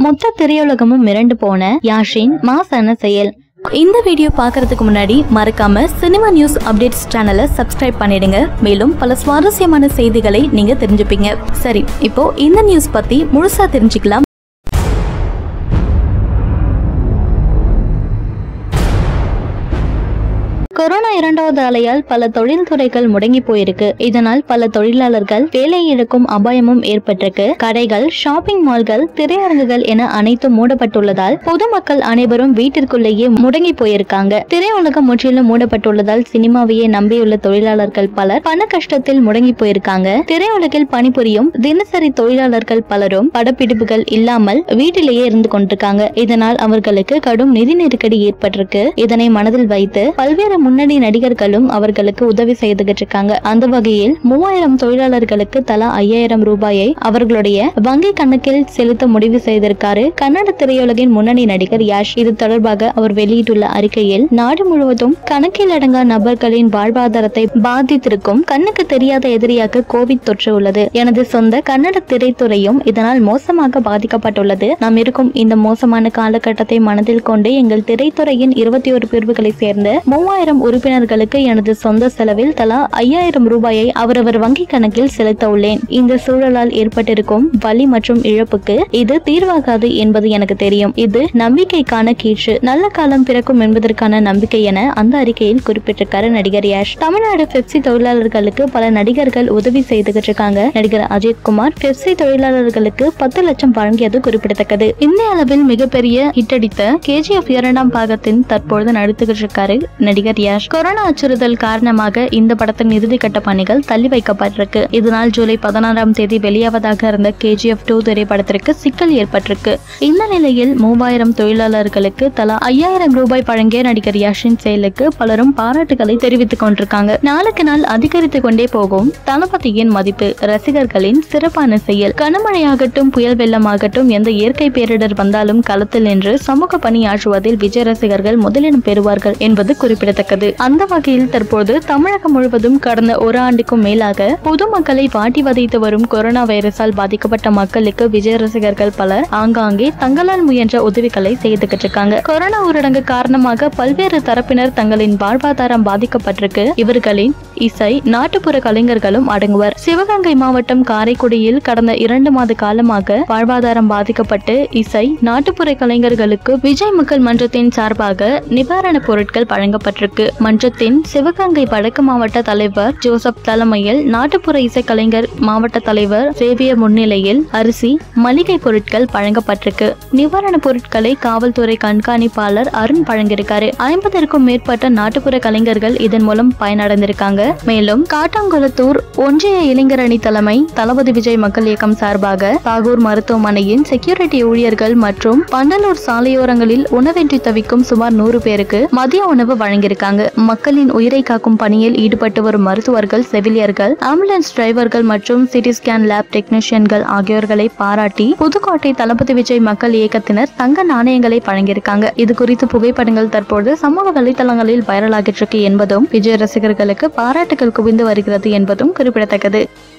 மொத்த திரையுலகமும் மிரண்டு போன யாஷின் மாசான செயல் இந்த வீடியோ பார்க்கறதுக்கு முன்னாடி மறக்காம சினிமா நியூஸ் அப்டேட்ஸ் சேனலை சப்ஸ்கிரைப் பண்ணிடுங்க மேலும் பல சுவாரஸ்யமான செய்திகளை நீங்க தெரிஞ்சுப்பீங்க சரி இப்போ இந்த நியூஸ் பத்தி முழுசா தெரிஞ்சுக்கலாம் கொரோனா இரண்டாவது அலையால் பல தொழில்துறைகள் முடங்கி போயிருக்கு இதனால் பல தொழிலாளர்கள் வேலை இழக்கும் அபாயமும் ஏற்பட்டிருக்கு கடைகள் ஷாப்பிங் மால்கள் திரையரங்குகள் என அனைத்தும் மூடப்பட்டுள்ளதால் பொதுமக்கள் அனைவரும் வீட்டிற்குள்ளேயே முடங்கி போயிருக்காங்க திரையுலகம் முற்றிலும் மூடப்பட்டுள்ளதால் சினிமாவையே நம்பியுள்ள தொழிலாளர்கள் பலர் பண கஷ்டத்தில் முடங்கி போயிருக்காங்க திரையுலகில் பணிபுரியும் தினசரி தொழிலாளர்கள் பலரும் படப்பிடிப்புகள் இல்லாமல் வீட்டிலேயே இருந்து கொண்டிருக்காங்க இதனால் அவர்களுக்கு கடும் நிதி நெருக்கடி ஏற்பட்டிருக்கு இதனை மனதில் வைத்து பல்வேறு முன்னணி நடிகர்களும் அவர்களுக்கு உதவி செய்துகிட்டு இருக்காங்க அந்த வகையில் மூவாயிரம் தொழிலாளர்களுக்கு தலா ஐயாயிரம் ரூபாயை அவர்களுடைய வங்கி கணக்கில் செலுத்த முடிவு செய்திருக்காரு கன்னட திரையுலகின் முன்னணி நடிகர் யாஷ் இது தொடர்பாக அவர் வெளியிட்டுள்ள அறிக்கையில் நாடு முழுவதும் கணக்கில் அடங்கா நபர்களின் வாழ்வாதாரத்தை பாதித்திருக்கும் கண்ணுக்கு தெரியாத எதிரியாக கோவிட் தொற்று உள்ளது எனது சொந்த கன்னட திரைத்துறையும் இதனால் மோசமாக பாதிக்கப்பட்டுள்ளது நாம் இருக்கும் இந்த மோசமான காலகட்டத்தை மனதில் கொண்டு எங்கள் திரைத்துறையின் இருபத்தி ஒரு பிரிவுகளை சேர்ந்த மூவாயிரம் உறுப்பினர்களுக்கு எனது சொந்த செலவில் தலா ஐயாயிரம் ரூபாயை அவரவர் வங்கி கணக்கில் செலுத்த உள்ளேன் இந்த சூழலால் ஏற்பட்டிருக்கும் வலி மற்றும் இழப்புக்கு இது தீர்வாகாது என்பது எனக்கு தெரியும் இது நம்பிக்கைக்கான கீழ்ச்சி நல்ல காலம் பிறக்கும் என்பதற்கான நம்பிக்கை என அந்த அறிக்கையில் குறிப்பிட்டிருக்காரு நடிகர் யாஷ் தமிழ்நாடு பெப்சி தொழிலாளர்களுக்கு பல நடிகர்கள் உதவி செய்துகிட்டு இருக்காங்க நடிகர் அஜித் குமார் பெப்சி தொழிலாளர்களுக்கு பத்து லட்சம் வழங்கியது குறிப்பிடத்தக்கது இந்திய அளவில் மிகப்பெரிய ஹிட் அடித்த கேஜிஎஃப் இரண்டாம் பாகத்தின் தற்பொழுது நடித்துக்கிட்டு இருக்காரு நடிகர் யாஷ் கொரோனா அச்சுறுத்தல் காரணமாக இந்த படத்தின் இறுதிக்கட்ட பணிகள் தள்ளி வைக்கப்பட்டிருக்கு இதனால் ஜூலை பதினாறாம் தேதி வெளியாவதாக இருந்த கேஜிஎஃப் டூ திரைப்படத்திற்கு சிக்கல் ஏற்பட்டிருக்கு இந்த நிலையில் மூவாயிரம் தொழிலாளர்களுக்கு தலா ஐயாயிரம் ரூபாய் வழங்கிய நடிகர் யாஷின் செயலுக்கு பலரும் பாராட்டுகளை தெரிவித்துக் கொண்டிருக்காங்க நாளுக்கு நாள் அதிகரித்து கொண்டே போகும் தளபதியின் மதிப்பு ரசிகர்களின் சிறப்பான செயல் கனமழையாகட்டும் புயல் வெள்ளமாகட்டும் எந்த இயற்கை பேரிடர் வந்தாலும் களத்தில் நின்று சமூக பணியாற்றுவதில் விஜய் ரசிகர்கள் முதலிடம் பெறுவார்கள் என்பது குறிப்பிடத்தக்கது அந்த வகையில் தற்போது தமிழகம் முழுவதும் கடந்த ஒரு ஆண்டுக்கும் மேலாக பொதுமக்களை வாட்டி வதைத்து வரும் கொரோனா வைரஸால் பாதிக்கப்பட்ட மக்களுக்கு விஜய் ரசிகர்கள் பலர் ஆங்காங்கே தங்களால் முயன்ற உதவிகளை செய்துகிட்டு இருக்காங்க கொரோனா ஊரடங்கு காரணமாக பல்வேறு தரப்பினர் தங்களின் வாழ்வாதாரம் பாதிக்கப்பட்டிருக்கு இவர்களின் இசை நாட்டுப்புற கலைஞர்களும் அடங்குவர் சிவகங்கை மாவட்டம் காரைக்குடியில் கடந்த இரண்டு மாத காலமாக வாழ்வாதாரம் பாதிக்கப்பட்டு இசை நாட்டுப்புற கலைஞர்களுக்கு விஜய் மக்கள் மன்றத்தின் சார்பாக நிவாரணப் பொருட்கள் வழங்கப்பட்டிருக்கு மன்றத்தின் சிவகங்கை வடக்கு மாவட்ட தலைவர் ஜோசப் தலைமையில் நாட்டுப்புற இசைக்கலைஞர் மாவட்ட தலைவர் சேவியர் முன்னிலையில் அரிசி மளிகை பொருட்கள் வழங்கப்பட்டிருக்கு நிவாரணப் பொருட்களை காவல்துறை கண்காணிப்பாளர் அருண் வழங்கியிருக்காரு ஐம்பதற்கும் மேற்பட்ட நாட்டுப்புற கலைஞர்கள் இதன் மூலம் பயனடைந்திருக்காங்க மேலும் காட்டாங்குளத்தூர் ஒன்றிய இளைஞர் அணி தலைமை தளபதி விஜய் மக்கள் இயக்கம் சார்பாக தாகூர் மருத்துவமனையின் செக்யூரிட்டி ஊழியர்கள் மற்றும் பண்டலூர் சாலையோரங்களில் உணவின்றி தவிக்கும் சுமார் நூறு பேருக்கு மதிய உணவு வழங்கியிருக்காங்க மக்களின் உயிரை காக்கும் பணியில் ஈடுபட்டு வரும் மருத்துவர்கள் செவிலியர்கள் ஆம்புலன்ஸ் டிரைவர்கள் மற்றும் சிடி ஸ்கேன் லேப் டெக்னீஷியன்கள் ஆகியோர்களை பாராட்டி புதுக்கோட்டை தளபதி விஜய் மக்கள் இயக்கத்தினர் தங்க நாணயங்களை வழங்கியிருக்காங்க இது குறித்து புகைப்படங்கள் தற்போது சமூக வலைதளங்களில் வைரலாகிட்டு இருக்கு என்பதும் விஜய் ரசிகர்களுக்கு பாராட்டுகள் குவிந்து வருகிறது என்பதும் குறிப்பிடத்தக்கது